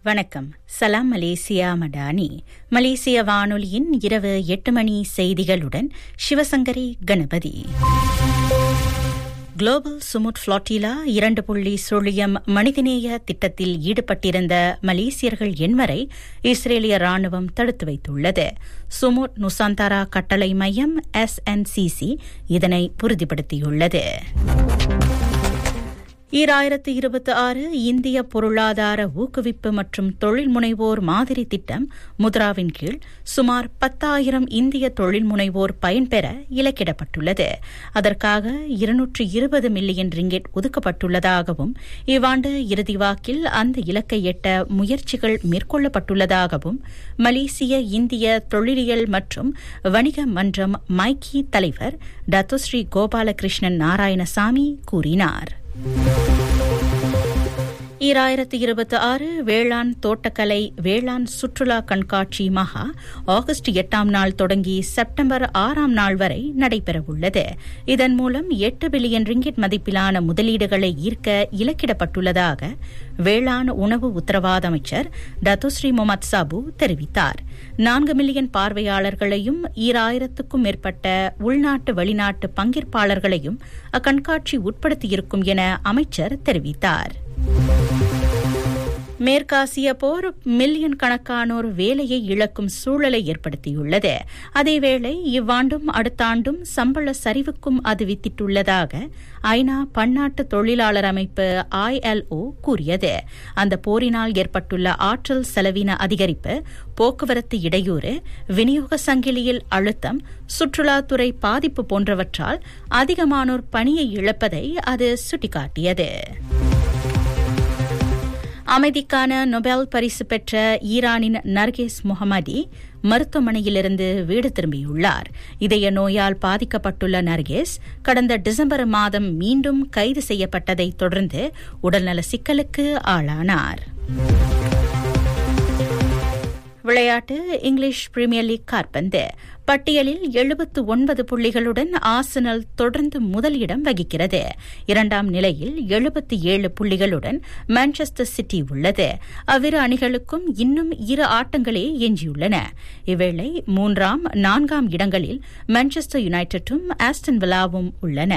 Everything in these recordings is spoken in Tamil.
வணக்கம் சலாம் மலேசியா மடானி மலேசிய வானொலியின் இரவு எட்டு மணி செய்திகளுடன் Sivasankari Ganapathi global Sumud flotilla இரண்டு புள்ளி சுழியம் மனிதநேய திட்டத்தில் ஈடுபட்டிருந்த மலேசியர்கள் எண்வரை இஸ்ரேலிய ராணுவம் தடுத்து வைத்துள்ளது சுமுட் நுசாந்தாரா கட்டளை மையம் எஸ்என்சிசி இதனை உறுதிப்படுத்தியுள்ளது ஈராயிரத்து இருபத்தி ஆறு இந்திய பொருளாதார ஊக்குவிப்பு மற்றும் தொழில் முனைவோர் மாதிரி திட்டம் முத்ராவின் கீழ் சுமார் பத்தாயிரம் இந்திய தொழில் முனைவோர் பயன்பெற இலக்கிடப்பட்டுள்ளது அதற்காக இருநூற்று இருபது மில்லியன் ரிங்கெட் ஒதுக்கப்பட்டுள்ளதாகவும் இவ்வாண்டு இறுதி வாக்கில் அந்த இலக்கை எட்ட முயற்சிகள் மேற்கொள்ளப்பட்டுள்ளதாகவும் மலேசிய இந்திய தொழிலியல் மற்றும் வணிக மன்றம் மைக்கி தலைவர் டத்துஸ்ரீ கோபாலகிருஷ்ணன் நாராயணசாமி கூறினார் ஈராயிரத்து இருபத்தி ஆறு வேளாண் தோட்டக்கலை வேளாண் சுற்றுலா கண்காட்சி மகா ஆகஸ்ட் எட்டாம் நாள் தொடங்கி செப்டம்பர் ஆறாம் நாள் வரை நடைபெறவுள்ளது இதன் மூலம் எட்டு பில்லியன் ரிங்கிட் மதிப்பிலான முதலீடுகளை ஈர்க்க இலக்கிடப்பட்டுள்ளதாக வேளாண் உணவு உத்தரவாத அமைச்சர் டத்துஸ்ரீ முகமது சாபு தெரிவித்தார் நான்கு மில்லியன் பார்வையாளர்களையும் ஈராயிரத்துக்கும் மேற்பட்ட உள்நாட்டு வெளிநாட்டு பங்கேற்பாளர்களையும் அக்கண்காட்சி உட்படுத்தியிருக்கும் என அமைச்சர் தெரிவித்தார் மேற்காசிய போர் மில்லியன் கணக்கானோர் வேலையை இழக்கும் சூழலை ஏற்படுத்தியுள்ளது அதேவேளை இவ்வாண்டும் அடுத்த ஆண்டும் சம்பள சரிவுக்கும் அது வித்திட்டுள்ளதாக ஐநா பன்னாட்டு தொழிலாளர் அமைப்பு ஐஎல்ஓ கூறியது அந்த போரினால் ஏற்பட்டுள்ள ஆற்றல் செலவின அதிகரிப்பு போக்குவரத்து இடையூறு விநியோக சங்கிலியில் அழுத்தம் சுற்றுலாத்துறை பாதிப்பு போன்றவற்றால் அதிகமானோர் பணியை இழப்பதை அது சுட்டிக்காட்டியது அமைதிக்கான நொபேல் பரிசு பெற்ற ஈரானின் நர்கேஸ் முகமதி மருத்துவமனையிலிருந்து வீடு திரும்பியுள்ளார் இதய நோயால் பாதிக்கப்பட்டுள்ள நர்கேஸ் கடந்த டிசம்பர் மாதம் மீண்டும் கைது செய்யப்பட்டதை தொடர்ந்து உடல்நல சிக்கலுக்கு ஆளானார் விளையாட்டு இங்கிலீஷ் பிரீமியர் லீக் காற்பந்து பட்டியலில் எழுபத்து ஒன்பது புள்ளிகளுடன் ஆசனல் தொடர்ந்து முதலிடம் வகிக்கிறது இரண்டாம் நிலையில் எழுபத்தி ஏழு புள்ளிகளுடன் மான்செஸ்டர் சிட்டி உள்ளது அவ்விரு அணிகளுக்கும் இன்னும் இரு ஆட்டங்களே எஞ்சியுள்ளன இவ்வேளை மூன்றாம் நான்காம் இடங்களில் மான்செஸ்டர் யுனைடெடும் ஆஸ்டன் விலாவும் உள்ளன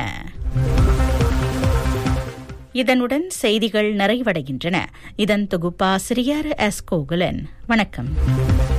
இதனுடன் செய்திகள் நிறைவடைகின்றன இதன் தொகுப்பாசிரியர் எஸ் கோகுலன் வணக்கம்